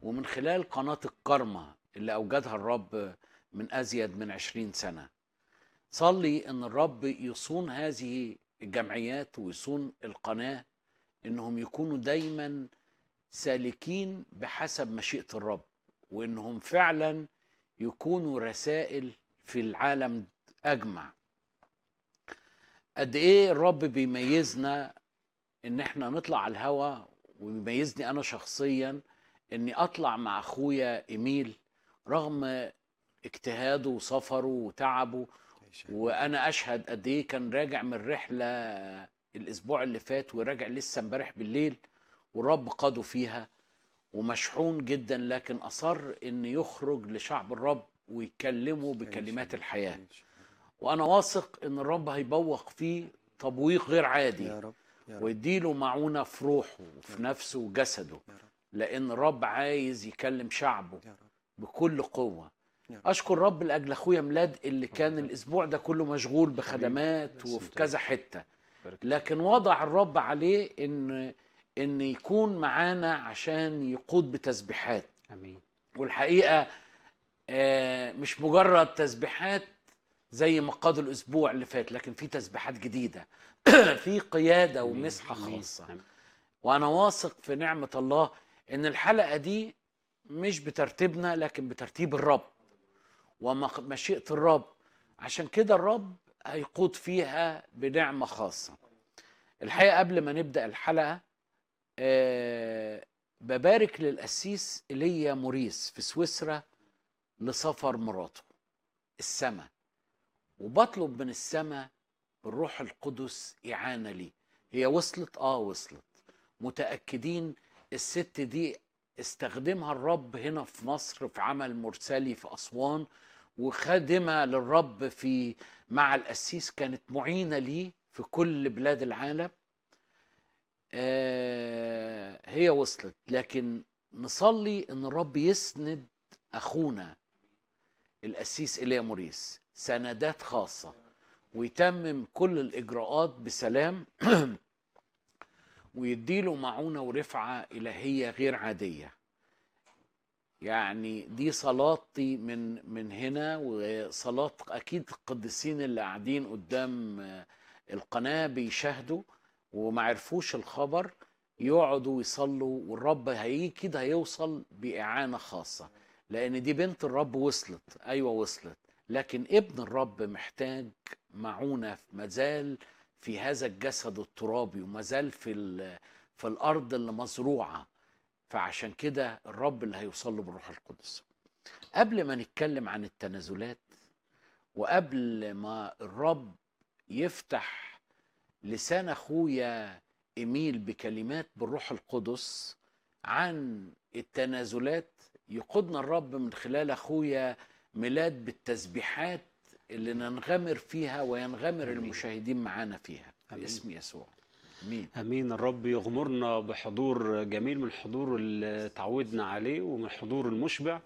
ومن خلال قناة الكرمة اللي أوجدها الرب من أزيد من عشرين سنة صلي أن الرب يصون هذه الجمعيات ويصون القناة أنهم يكونوا دايما سالكين بحسب مشيئة الرب وأنهم فعلا يكونوا رسائل في العالم أجمع قد إيه الرب بيميزنا ان احنا نطلع على الهوا ويميزني انا شخصيا اني اطلع مع اخويا ايميل رغم اجتهاده وسفره وتعبه وانا اشهد قد ايه كان راجع من رحله الاسبوع اللي فات وراجع لسه امبارح بالليل والرب قاده فيها ومشحون جدا لكن اصر ان يخرج لشعب الرب ويكلمه بكلمات الحياه وانا واثق ان الرب هيبوق فيه تبويق غير عادي يا رب يا رب ويديله معونة في روحه وفي نفسه وجسده يا رب لأن الرب عايز يكلم شعبه يا رب بكل قوة يا رب. أشكر رب لأجل أخويا ميلاد اللي كان الأسبوع ده كله مشغول بخدمات وفي كذا حتة لكن وضع الرب عليه إن إن يكون معانا عشان يقود بتسبيحات امين والحقيقة آه، مش مجرد تسبيحات زي ما قادوا الأسبوع اللي فات لكن في تسبيحات جديدة في قيادة ومسحة آمين. خاصة آمين. وانا واثق في نعمه الله ان الحلقه دي مش بترتيبنا لكن بترتيب الرب ومشيئه الرب عشان كده الرب هيقود فيها بنعمه خاصه الحقيقه قبل ما نبدا الحلقه آه ببارك للقسيس ايليا موريس في سويسرا لسفر مراته السماء وبطلب من السماء الروح القدس اعانه لي هي وصلت اه وصلت متأكدين الست دي استخدمها الرب هنا في مصر في عمل مرسلي في أسوان وخادمة للرب في مع القسيس كانت معينة ليه في كل بلاد العالم آه هي وصلت لكن نصلي ان الرب يسند اخونا القسيس ايليا موريس سندات خاصه ويتمم كل الاجراءات بسلام ويديله معونة ورفعة إلهية غير عادية يعني دي صلاتي من من هنا وصلاة أكيد القديسين اللي قاعدين قدام آه، القناة بيشاهدوا وما عرفوش الخبر يقعدوا يصلوا والرب هيجي كده هيوصل بإعانة خاصة لأن دي بنت الرب وصلت أيوة وصلت لكن ابن الرب محتاج معونة مازال في هذا الجسد الترابي ومازال في ال- في الارض اللي مزروعه فعشان كده الرب اللي هيوصل له بالروح القدس قبل ما نتكلم عن التنازلات وقبل ما الرب يفتح لسان اخويا ايميل بكلمات بالروح القدس عن التنازلات يقودنا الرب من خلال اخويا ميلاد بالتسبيحات اللي ننغمر فيها وينغمر آمين. المشاهدين معانا فيها آمين. باسم يسوع امين امين الرب يغمرنا بحضور جميل من الحضور اللي تعودنا عليه ومن الحضور المشبع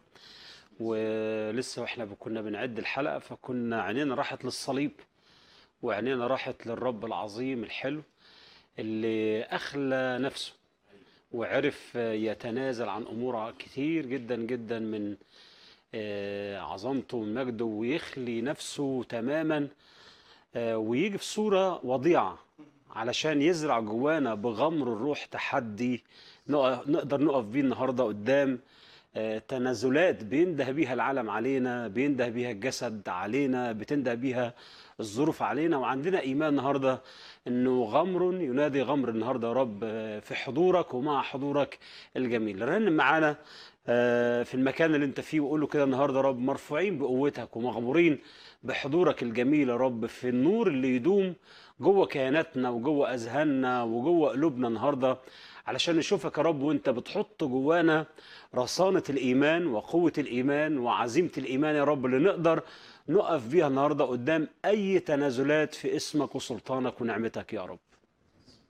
ولسه واحنا كنا بنعد الحلقه فكنا عينينا راحت للصليب وعينينا راحت للرب العظيم الحلو اللي اخلى نفسه وعرف يتنازل عن امور كتير جدا جدا من آه، عظمته ومجده ويخلي نفسه تماما آه، ويجي في صورة وضيعة علشان يزرع جوانا بغمر الروح تحدي نقف- نقدر نقف بيه النهاردة قدام آه، تنازلات بينده بيها العالم علينا بينده بيها الجسد علينا بتنده بيها الظروف علينا وعندنا إيمان النهاردة إنه غمر ينادي غمر النهاردة يا رب آه، في حضورك ومع حضورك الجميل رنم معانا آه، في المكان اللي انت فيه وقول له كده النهارده يا رب مرفوعين بقوتك ومغمورين بحضورك الجميل يا رب في النور اللي يدوم جوه كياناتنا وجوه اذهاننا وجوه قلوبنا النهارده علشان نشوفك يا رب وانت بتحط جوانا رصانه الايمان وقوه الايمان وعزيمه الايمان يا رب اللي نقدر نقف بيها النهارده قدام اي تنازلات في اسمك وسلطانك ونعمتك يا رب